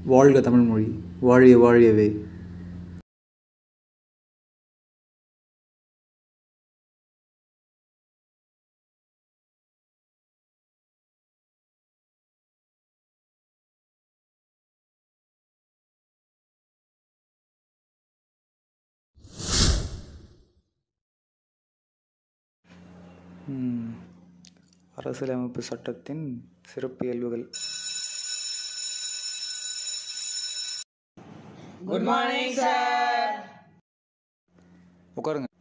வாழ்க தமிழ்மொழி வாழிய வாழியவே ம், அரசியலமைப்பு சட்டத்தின் சிறப்பியல்புகள் குட் மார்னிங் சார் உட்காருங்க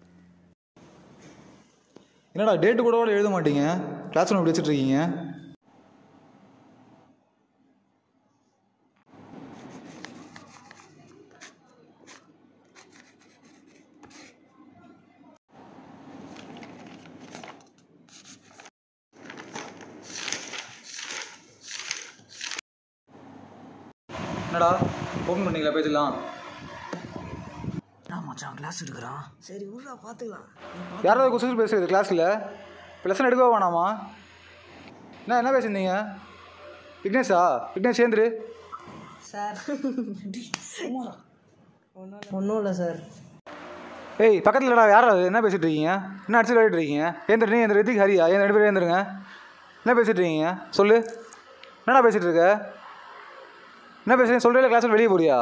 என்னடா டேட்டு கூட கூட எழுத மாட்டீங்க கிளாஸ் ரூம் வச்சுட்டு இருக்கீங்க என்னடா ஃபோன் பண்ணீங்களா பேசலாம் நான் மச்சான் கிளாஸ் எடுக்கிறான் சரி விட்றா பார்த்துக்கலாம் யாராவது கொஸ்டின் பேசுறது கிளாஸில் இப்போ லெசன் எடுக்கவே வேணாமா என்ன என்ன பேசியிருந்தீங்க விக்னேஷா விக்னேஷ் சேர்ந்துரு சார் ஒன்றும் இல்லை சார் ஏய் பக்கத்தில் இல்லடா யார் அது என்ன பேசிட்டு இருக்கீங்க என்ன அடிச்சு விளையாடிட்டு இருக்கீங்க ஏந்திர நீ ஏந்திர ரித்திக் ஹரியா ஏன் ரெண்டு பேரும் ஏந்திருங்க என்ன பேசிட்டு இருக்கீங்க சொல்லு என்னடா பேசிட்டு இருக்க என்ன பேசுறீங்க சொல்கிறீங்களா கிளாஸில் வெளியே போறியா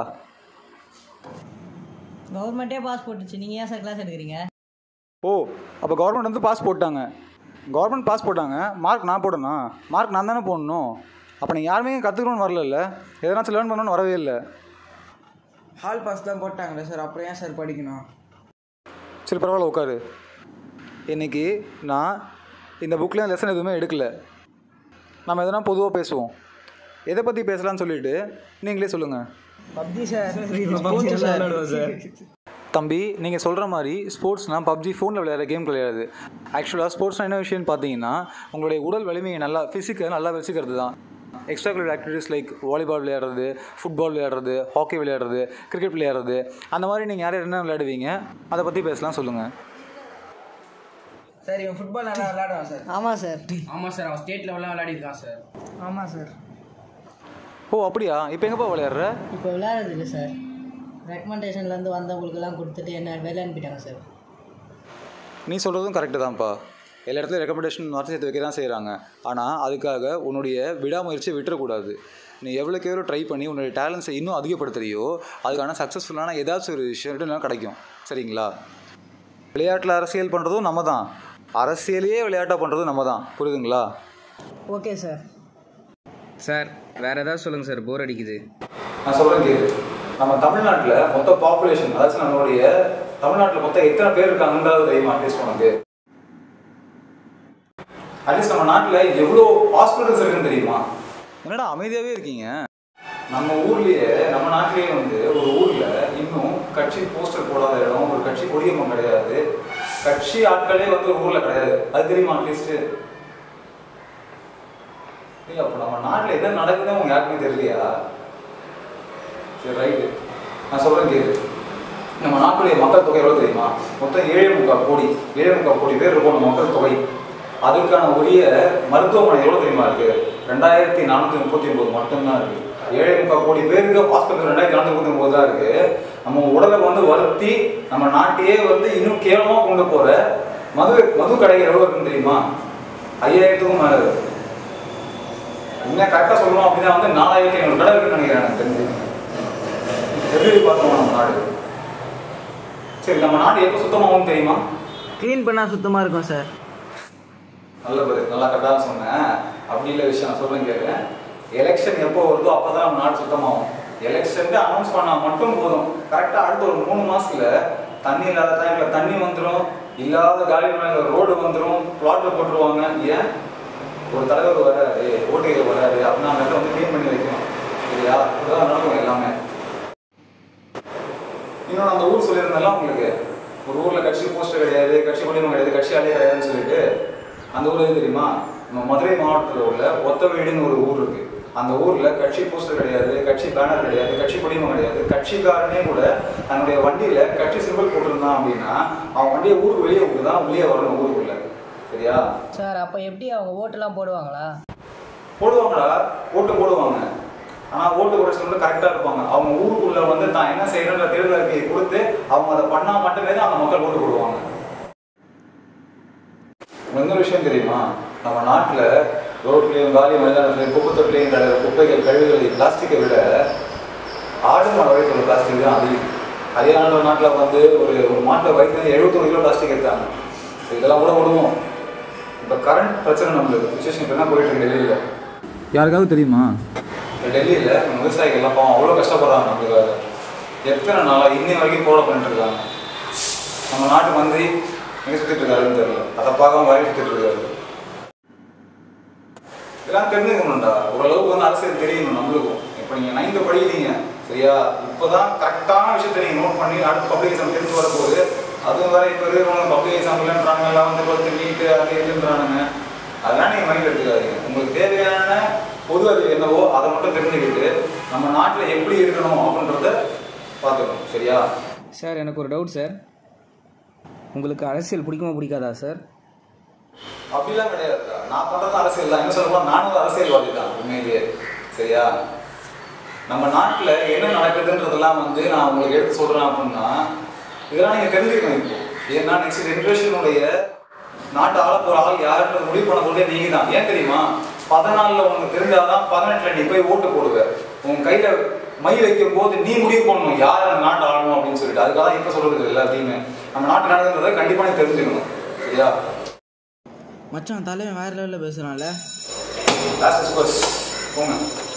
கவர்மெண்ட்டே பாஸ் போட்டுச்சு நீங்கள் ஏன் சார் கிளாஸ் எடுக்கிறீங்க ஓ அப்போ கவர்மெண்ட் வந்து பாஸ் போட்டாங்க கவர்மெண்ட் பாஸ் போட்டாங்க மார்க் நான் போடணும் மார்க் நான் தானே போடணும் அப்போ நீங்கள் யாருமே கற்றுக்கணும்னு வரல எதனாச்சும் லேர்ன் பண்ணணும்னு வரவே இல்லை ஹால் பாஸ் தான் போட்டாங்களே சார் அப்புறம் ஏன் சார் படிக்கணும் சரி பரவாயில்ல உட்காரு இன்னைக்கு நான் இந்த புக்கில் லெசன் எதுவுமே எடுக்கல நம்ம எதனா பொதுவாக பேசுவோம் எதை பற்றி பேசலாம்னு சொல்லிட்டு நீங்களே சொல்லுங்கள் பப்ஜி சார் சார் தம்பி நீங்கள் சொல்கிற மாதிரி ஸ்போர்ட்ஸ்னால் பப்ஜி ஃபோனில் விளையாடுற கேம் கிடையாது ஆக்சுவலாக ஸ்போர்ட்ஸ்னால் என்ன விஷயம்னு பார்த்தீங்கன்னா உங்களுடைய உடல் வலிமையை நல்லா ஃபிசிக்கை நல்லா வச்சுக்கிறது தான் extra curricular activities like volleyball விளையாடுறது ஃபுட்பால் விளையாடுறது ஹாக்கி விளையாடுறது கிரிக்கெட் விளையாடுறது அந்த மாதிரி நீங்கள் யார் என்ன விளையாடுவீங்க அதை பற்றி பேசலாம் சொல்லுங்கள் சார் இவன் ஃபுட்பால் நல்லா விளையாடுவான் சார் ஆமாம் சார் ஆமாம் சார் அவன் ஸ்டேட் லெவலில் விளையாடிருக்கான் சார் ஆமாம் சார் ஓ அப்படியா இப்போ எங்கேப்பா விளையாடுற இப்போ விளையாடுறது இல்லை சார் ரெக்கமெண்டேஷன்லேருந்து வந்தவங்களுக்கெல்லாம் கொடுத்துட்டு என்ன வெளியே அனுப்பிட்டாங்க சார் நீ சொல்கிறதும் கரெக்டு தான்ப்பா எல்லா இடத்துலையும் ரெக்கமெண்டேஷன் வார்த்தை சேர்த்து வைக்க தான் செய்கிறாங்க ஆனால் அதுக்காக உன்னுடைய விடாமுயற்சியை விட்டுறக்கூடாது நீ எவ்வளோக்கு எவ்வளோ ட்ரை பண்ணி உன்னுடைய டேலண்ட்ஸை இன்னும் அதிகப்படுத்துறியோ அதுக்கான சக்ஸஸ்ஃபுல்லான ஏதாச்சும் ஒரு விஷயம் ரிட்டர்ன் கிடைக்கும் சரிங்களா விளையாட்டில் அரசியல் பண்ணுறதும் நம்ம தான் அரசியலையே விளையாட்டாக பண்ணுறதும் நம்ம தான் புரியுதுங்களா ஓகே சார் சார் வேற ஏதாவது சொல்லுங்க சார் போர் அடிக்குது நான் சொல்கிறேன் கேளு நம்ம தமிழ்நாட்டில் மொத்த பாப்புலேஷன் அதாச்சும் நம்மளுடைய தமிழ்நாட்டில் மொத்தம் எத்தனை பேர் இருக்காங்கன்றது தெரியுமா அட்லீஸ்ட் உனக்கு அட்லீஸ்ட் நம்ம நாட்டில் எவ்வளோ ஹாஸ்பிட்டல்ஸ் இருக்குன்னு தெரியுமா என்னடா அமைதியாகவே இருக்கீங்க நம்ம ஊர்லயே நம்ம நாட்டிலேயே வந்து ஒரு ஊர்ல இன்னும் கட்சி போஸ்டர் போடாத இடம் ஒரு கட்சி கொடியம்மன் கிடையாது கட்சி ஆட்களே வந்து ஒரு ஊர்ல கிடையாது அது தெரியுமா அட்லீஸ்ட் ஏய் அப்போ நம்ம நாட்டில் என்ன நடக்குதுன்னு உங்க யாருக்குமே தெரியலையா சரி ரைட்டு நான் சொல்கிறேன் கேளு நம்ம நாட்டுடைய மக்கள் தொகை எவ்வளோ தெரியுமா மொத்தம் ஏழு முக்கால் கோடி ஏழு முக்கால் கோடி பேர் இருக்கும் நம்ம மக்கள் தொகை அதுக்கான உரிய மருத்துவமனை எவ்வளோ தெரியுமா இருக்கு ரெண்டாயிரத்தி நானூற்றி முப்பத்தி ஒன்பது மட்டும்தான் இருக்கு ஏழு முக்கால் கோடி பேருக்கு ஹாஸ்பிட்டல் ரெண்டாயிரத்தி நானூற்றி முப்பத்தி ஒன்பது தான் இருக்கு நம்ம உடலை வந்து வருத்தி நம்ம நாட்டையே வந்து இன்னும் கேவலமாக கொண்டு போகிற மது மது கடைகள் எவ்வளோ இருக்குன்னு தெரியுமா ஐயாயிரத்துக்கும் மேலே இருக்கு இன்னும் கரெக்டாக சொல்லணும் அப்படின்னா வந்து நாலாயிரத்தி ஐநூறு கடை இருக்குன்னு நினைக்கிறேன் எனக்கு தெரிஞ்சு எப்படி பார்த்தோம் நம்ம நாடு சரி நம்ம நாடு எப்போ சுத்தமாகும் தெரியுமா க்ளீன் பண்ணால் சுத்தமாக இருக்கும் சார் நல்ல பதில் நல்லா கரெக்டாக சொன்னேன் அப்படி இல்லை விஷயம் நான் சொல்றேன் கேட்க எலெக்ஷன் எப்போ வருதோ அப்போ தான் நம்ம நாடு சுத்தமாகும் எலெக்ஷன் அனௌன்ஸ் பண்ணால் மட்டும் போதும் கரெக்டாக அடுத்த ஒரு மூணு மாசத்துல தண்ணி இல்லாத டைமில் தண்ணி வந்துடும் இல்லாத காலி மேல ரோடு வந்துடும் பிளாட்டு போட்டுருவாங்க ஏன் ஒரு தலைவர் வராரு ஓட்டுகிற வராரு அப்படின்னா அந்த இடத்த வந்து க்ளீன் பண்ணி வைக்கணும் இல்லையா இதுதான் நடக்கும் எல்லாமே இன்னொன்று அந்த ஊர் சொல்லியிருந்தெல்லாம் உங்களுக்கு ஒரு ஊரில் கட்சி போஸ்டர் கிடையாது கட்சி குடிமம் கிடையாது கட்சி ஆளே கிடையாதுன்னு சொல்லிட்டு அந்த ஊர் எது தெரியுமா நம்ம மதுரை மாவட்டத்தில் உள்ள ஒத்தவீடுன்னு ஒரு ஊர் இருக்கு அந்த ஊர்ல கட்சி போஸ்டர் கிடையாது கட்சி பேனர் கிடையாது கட்சி குடிமம் கிடையாது கட்சிக்காரனே கூட தன்னுடைய வண்டியில கட்சி சிம்பிள் போட்டிருந்தான் அப்படின்னா அவன் வண்டியை ஊருக்கு வெளியே விட்டு தான் உள்ளே வரணும் ஊருக்குள்ள சரியா சார் அப்போ எப்படி அவங்க ஓட்டெல்லாம் போடுவாங்களா போடுவாங்கடா ஓட்டு போடுவாங்க ஆனால் ஓட்டு குறைச்சி மட்டும் கரெக்டாக இருப்பாங்க அவங்க ஊருக்குள்ள வந்து தான் என்ன செய்யணுன்ற தேர்தல் அறிக்கையை கொடுத்து அவங்க அதை பண்ணால் மட்டுமே தான் அந்த மக்கள் ஓட்டு போடுவாங்க உங்களுக்கு இன்னொரு விஷயம் தெரியுமா நம்ம நாட்டில் ரோட்லேயும் காலி மைதானத்துலையும் குப்பை தொட்டிலையும் கிடக்கிற குப்பைகள் கழிவுகளை பிளாஸ்டிக்கை விட ஆடு மாடு வழித்துள்ள பிளாஸ்டிக் தான் அதிகம் ஹரியானா நாட்டில் வந்து ஒரு ஒரு மாட்டை வயிற்று எழுபத்தொரு கிலோ பிளாஸ்டிக் எடுத்தாங்க So இதெல்லாம் கூட விடுவோம் இப்போ கரண்ட் பிரச்சனை நம்மளுக்கு சுச்சுவேஷன் இப்போ என்ன போயிட்டு இருக்கு டெல்லியில் யாருக்காவது தெரியுமா இப்போ டெல்லியில் நம்ம விவசாயிகள்லாம் பாவம் அவ்வளோ கஷ்டப்படுறாங்க நம்மளுக்காக எத்தனை நாளாக இன்னி வரைக்கும் போட பண்ணிட்டு இருக்காங்க நம்ம நாட்டு மந்திரி எங்கே சுற்றிட்டு இருக்காருன்னு தெரியல அதை பார்க்காம வழி சுற்றிட்டு இருக்காரு இதெல்லாம் தெரிஞ்சுக்கணும்டா ஓரளவுக்கு வந்து அரசியல் தெரியணும் நம்மளுக்கும் இப்போ நீங்கள் நைன்த்து படிக்கிறீங்க சரியா இப்போ தான் கரெக்டான விஷயத்தை நீங்கள் நோட் பண்ணி அடுத்த பப்ளிக் எக்ஸாம் தெரிஞ்சு வரப்போகுது அதுவும் வேற இப்போ இருக்கிறவங்க பப்ளிக் எக்ஸாம் இல்லைன்றாங்க எல்லாம் வந்து பத்து நீட்டு அது இதுன்றானுங்க அதெல்லாம் நீங்கள் மைண்ட் எடுத்துக்காதீங்க உங்களுக்கு தேவையான பொது அறிவு என்னவோ அதை மட்டும் தெரிஞ்சுக்கிட்டு நம்ம நாட்டில் எப்படி இருக்கணும் அப்படின்றத பார்த்துக்கணும் சரியா சார் எனக்கு ஒரு டவுட் சார் உங்களுக்கு அரசியல் பிடிக்குமா பிடிக்காதா சார் அப்படிலாம் கிடையாதுடா நான் பண்றது அரசியல் தான் என்ன சொல்ல போனா நானும் ஒரு அரசியல்வாதி தான் உண்மையிலேயே சரியா நம்ம நாட்டில் என்ன நடக்குதுன்றதெல்லாம் வந்து நான் உங்களுக்கு எடுத்து சொல்றேன் அப்படின்னா இதெல்லாம் நீங்க தெரிஞ்சுக்கணும் இப்போ ஏன்னா நெக்ஸ்ட் ஜென்ரேஷனுடைய நாட்டு ஆள போற ஆள் யாருன்றது முடிவு பண்ண போதே நீங்க தான் ஏன் தெரியுமா பதினாலுல உனக்கு தெரிஞ்சாதான் பதினெட்டுல நீ போய் ஓட்டு போடுவ உன் கையில மை வைக்கும் போது நீ முடிவு பண்ணணும் யார் அந்த நாட்டு ஆளணும் அப்படின்னு சொல்லிட்டு அதுக்காக இப்ப சொல்றது எல்லாத்தையுமே நம்ம நாட்டு நடக்குன்றதை கண்டிப்பா நீ தெரிஞ்சுக்கணும் சரியா மச்சான் தலைவன் வேற லெவலில் பேசுகிறான்ல லாஸ்ட் போங்க